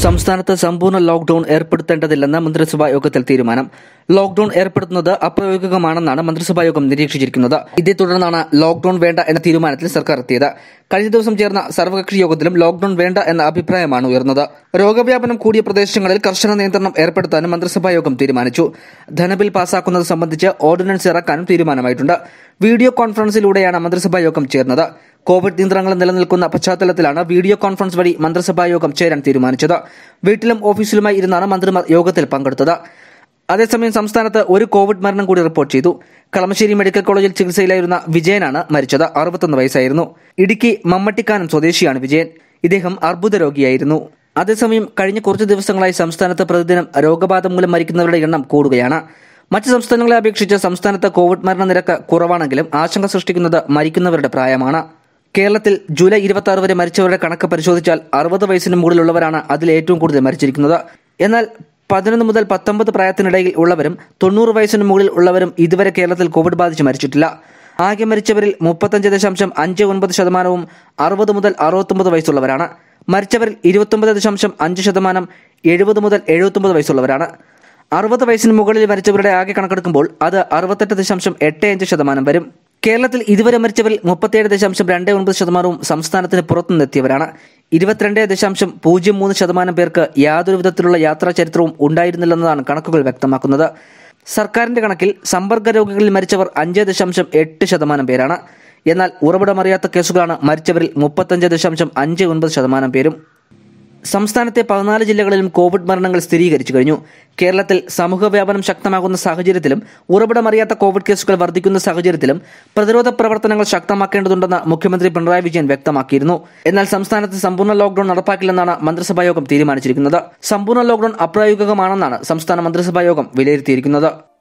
സംസ്ഥാനത്ത് സമ്പൂർണ്ണ ലോക്ഡൌൺ ഏർപ്പെടുത്തേണ്ടതില്ലെന്ന് മന്ത്രിസഭാ യോഗത്തിൽ തീരുമാനം ലോക്ഡൌൺ ഏർപ്പെടുത്തുന്നത് അപ്രായോഗികമാണെന്നാണ് മന്ത്രിസഭാ യോഗം നിരീക്ഷിച്ചിരിക്കുന്നത് ഇതേ തുടർന്നാണ് ലോക്ഡൌൺ വേണ്ട എന്ന തീരുമാനത്തിൽ സർക്കാർ എത്തിയത് കഴിഞ്ഞ ദിവസം ചേർന്ന സർവകക്ഷി യോഗത്തിലും ലോക്ഡൌൺ വേണ്ട എന്ന അഭിപ്രായമാണ് ഉയർന്നത് രോഗവ്യാപനം കൂടിയ പ്രദേശങ്ങളിൽ കർശന നിയന്ത്രണം ഏർപ്പെടുത്താനും മന്ത്രിസഭാ യോഗം തീരുമാനിച്ചു ധനബിൽ പാസാക്കുന്നത് സംബന്ധിച്ച് ഓർഡിനൻസ് ഇറക്കാനും തീരുമാനമായിട്ടുണ്ട് വീഡിയോ കോൺഫറൻസിലൂടെയാണ് മന്ത്രിസഭാ യോഗം ചേർന്നത് കോവിഡ് നിയന്ത്രണങ്ങൾ നിലനിൽക്കുന്ന പശ്ചാത്തലത്തിലാണ് വീഡിയോ കോൺഫറൻസ് വഴി മന്ത്രിസഭാ യോഗം ചേരാൻ തീരുമാനിച്ചത് വീട്ടിലും ഓഫീസിലുമായി ഇരുന്നാണ് മന്ത്രിമാർ യോഗത്തിൽ പങ്കെടുത്തത് അതേസമയം സംസ്ഥാനത്ത് ഒരു കോവിഡ് മരണം കൂടി റിപ്പോർട്ട് ചെയ്തു കളമശ്ശേരി മെഡിക്കൽ കോളേജിൽ ചികിത്സയിലായിരുന്ന വിജയനാണ് മരിച്ചത് അറുപത്തൊന്ന് വയസ്സായിരുന്നു ഇടുക്കി മമ്മട്ടിക്കാനം സ്വദേശിയാണ് വിജയൻ ഇദ്ദേഹം അർബുദ രോഗിയായിരുന്നു അതേസമയം കഴിഞ്ഞ കുറച്ച് ദിവസങ്ങളായി സംസ്ഥാനത്ത് പ്രതിദിനം രോഗബാധ മൂലം മരിക്കുന്നവരുടെ എണ്ണം കൂടുകയാണ് മറ്റ് സംസ്ഥാനങ്ങളെ അപേക്ഷിച്ച് സംസ്ഥാനത്ത് കോവിഡ് മരണനിരക്ക് കുറവാണെങ്കിലും ആശങ്ക സൃഷ്ടിക്കുന്നത് മരിക്കുന്നവരുടെ പ്രായമാണ് കേരളത്തിൽ ജൂലൈ ഇരുപത്തി ആറ് വരെ മരിച്ചവരുടെ കണക്ക് പരിശോധിച്ചാൽ അറുപത് വയസ്സിന് മുകളിലുള്ളവരാണ് അതിൽ ഏറ്റവും കൂടുതൽ മരിച്ചിരിക്കുന്നത് എന്നാൽ പതിനൊന്ന് മുതൽ പത്തൊമ്പത് പ്രായത്തിനിടയിൽ ഉള്ളവരും തൊണ്ണൂറ് വയസ്സിന് മുകളിൽ ഉള്ളവരും ഇതുവരെ കേരളത്തിൽ കോവിഡ് ബാധിച്ച് മരിച്ചിട്ടില്ല ആകെ മരിച്ചവരിൽ മുപ്പത്തഞ്ച് ദശാംശം അഞ്ച് ഒൻപത് ശതമാനവും അറുപത് മുതൽ അറുപത്തൊമ്പത് വയസ്സുള്ളവരാണ് മരിച്ചവരിൽ ഇരുപത്തൊമ്പത് ദശാംശം അഞ്ച് ശതമാനം എഴുപത് മുതൽ എഴുപത്തൊമ്പത് വയസ്സുള്ളവരാണ് അറുപത് വയസ്സിന് മുകളിൽ മരിച്ചവരുടെ ആകെ കണക്കെടുക്കുമ്പോൾ അത് അറുപത്തെട്ട് ദശാംശം എട്ട് അഞ്ച് ശതമാനം വരും കേരളത്തിൽ ഇതുവരെ മരിച്ചവരിൽ മുപ്പത്തിയേഴ് ദശാംശം രണ്ട് ഒൻപത് ശതമാനവും സംസ്ഥാനത്തിന് പുറത്തുനിന്നെത്തിയവരാണ് ഇരുപത്തിരണ്ട് ദശാംശം പൂജ്യം മൂന്ന് ശതമാനം പേർക്ക് യാതൊരു വിധത്തിലുള്ള യാത്രാ ചരിത്രവും ഉണ്ടായിരുന്നില്ലെന്നതാണ് കണക്കുകൾ വ്യക്തമാക്കുന്നത് സർക്കാരിന്റെ കണക്കിൽ സമ്പർക്ക രോഗികളിൽ മരിച്ചവർ അഞ്ച് ദശാംശം എട്ട് ശതമാനം പേരാണ് എന്നാൽ ഉറവിടമറിയാത്ത കേസുകളാണ് മരിച്ചവരിൽ മുപ്പത്തഞ്ച് ദശാംശം അഞ്ച് ഒൻപത് ശതമാനം പേരും സംസ്ഥാനത്തെ പതിനാല് ജില്ലകളിലും കോവിഡ് മരണങ്ങൾ സ്ഥിരീകരിച്ചു കഴിഞ്ഞു കേരളത്തിൽ സമൂഹവ്യാപനം ശക്തമാകുന്ന സാഹചര്യത്തിലും ഉറവിടമറിയാത്ത കോവിഡ് കേസുകൾ വർദ്ധിക്കുന്ന സാഹചര്യത്തിലും പ്രതിരോധ പ്രവർത്തനങ്ങൾ ശക്തമാക്കേണ്ടതുണ്ടെന്ന് മുഖ്യമന്ത്രി പിണറായി വിജയൻ വ്യക്തമാക്കിയിരുന്നു എന്നാൽ സംസ്ഥാനത്ത് സമ്പൂർണ്ണ ലോക്ഡൌൺ നടപ്പാക്കില്ലെന്നാണ് മന്ത്രിസഭാ യോഗം തീരുമാനിച്ചിരിക്കുന്നത് സമ്പൂർണ്ണ ലോക്ഡൌൺ അപ്രായോഗികമാണെന്നാണ് സംസ്ഥാന മന്ത്രിസഭാ യോഗം വിലയിരുത്തിയിരിക്കുന്നത്